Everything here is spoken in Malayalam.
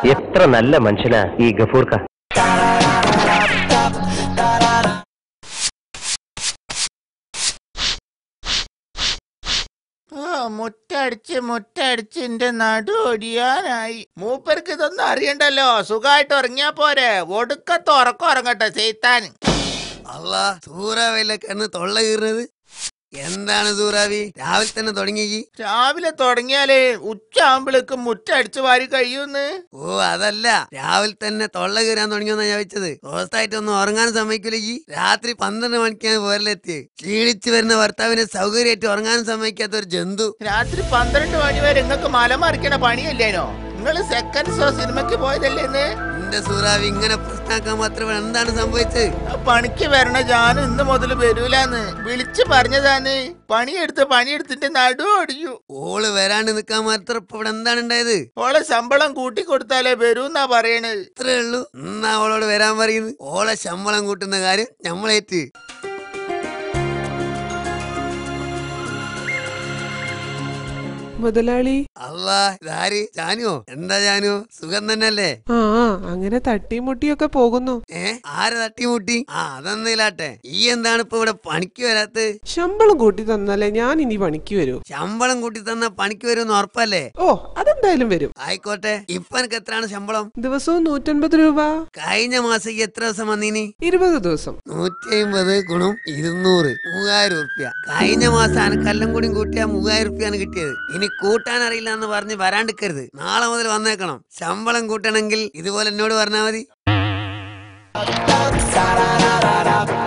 എത്ര നല്ല മനുഷ്യനാ ഈ ഗഫൂർക്ക ആ മുറ്റടിച്ച് മുറ്റടിച്ച് എന്റെ നടു ഒടിയാനായി മൂപ്പർക്ക് ഇതൊന്നും അറിയണ്ടല്ലോ സുഖമായിട്ട് ഉറങ്ങിയാ പോരെ ഒടുക്കത്ത് ഉറക്കം ഉറങ്ങട്ടെ ചെയ്ത്താൻ അല്ല സൂറാവിലൊക്കെ എന്ന് തൊള്ള കീറുന്നത് എന്താണ് സൂറാവി രാവിലെ തന്നെ തുടങ്ങി രാവിലെ തുടങ്ങിയാലേ ഉച്ച ആകുമ്പോഴേക്കും മുറ്റടിച്ച് വാരി കഴിയൂന്ന് ഓ അതല്ല രാവിലെ തന്നെ തൊള്ള കീറാൻ തുടങ്ങിയെന്നാ ഞാൻ വെച്ചത് സ്വസ്ഥായിട്ട് ഒന്നും ഉറങ്ങാൻ സമ്മതിക്കൂല ഈ രാത്രി പന്ത്രണ്ട് മണിക്കാണ് പോരലെത്തി ക്ഷീണിച്ച് വരുന്ന ഭർത്താവിനെ സൗകര്യമായിട്ട് ഉറങ്ങാൻ സമ്മതിക്കാത്ത ഒരു ജന്തു രാത്രി പന്ത്രണ്ട് മണി വരെ നിങ്ങൾക്ക് മല മറിക്കണ പണിയല്ലേനോ നിങ്ങൾ സെക്കൻഡ് ഷോ സിനിമയ്ക്ക് പോയതല്ലേന്ന് എന്റെ സൂറാവി ഇങ്ങനെ പ്രശ്നമാക്കാൻ മാത്രം എന്താണ് സംഭവിച്ചത് ആ പണിക്ക് വരണ ജാനും ഇന്ന് മുതൽ വരൂലെന്ന് വിളിച്ചു പറഞ്ഞതാന്ന് പണിയെടുത്ത് പണിയെടുത്തിട്ട് നടു ഒടിയു ഓള് വരാണ്ട് നിൽക്കാൻ മാത്രം ഇപ്പൊ ഇവിടെ എന്താണ് ഉണ്ടായത് ഓളെ ശമ്പളം കൂട്ടി കൊടുത്താലേ വരൂന്നാ പറയണത് ഇത്രേ ഉള്ളൂ എന്നാ അവളോട് വരാൻ പറയുന്നത് ഓളെ ശമ്പളം കൂട്ടുന്ന കാര്യം ഞമ്മളേറ്റ് മുതലാളി അല്ലാ ഇതാര് ജാനുവോ എന്താ ജാനു സുഖം തന്നെയല്ലേ ആ അങ്ങനെ തട്ടിമുട്ടിയൊക്കെ പോകുന്നു ഏ ആര് തട്ടിമുട്ടി ആ അതൊന്നില്ലാട്ടെ ഈ എന്താണ് ഇപ്പൊ ഇവിടെ പണിക്ക് വരാത്ത് ശമ്പളം കൂട്ടി തന്നാലേ ഞാൻ ഇനി പണിക്ക് വരൂ ശമ്പളം കൂട്ടി തന്ന പണിക്ക് വരുമെന്ന് ഉറപ്പല്ലേ ഓ അതെന്തായാലും വരും ആയിക്കോട്ടെ ഇപ്പൊ എനിക്ക് എത്രയാണ് ശമ്പളം ദിവസവും നൂറ്റൻപത് രൂപ കഴിഞ്ഞ മാസം ഈ എത്ര ദിവസം വന്നീനി ഇരുപത് ദിവസം നൂറ്റി അമ്പത് ഗുണം ഇരുന്നൂറ് മൂവായിരം ഉറുപ്യ കഴിഞ്ഞ മാസം അനക്കെല്ലാം കൂടി കൂട്ടിയാ മൂവായിരം ഉറുപ്യാണ് കിട്ടിയത് ഇനി കൂട്ടാൻ അറിയില്ല എന്ന് പറഞ്ഞ് വരാണ്ടിക്കരുത് നാളെ മുതൽ വന്നേക്കണം ശമ്പളം കൂട്ടണമെങ്കിൽ ഇതുപോലെ എന്നോട് പറഞ്ഞാൽ മതി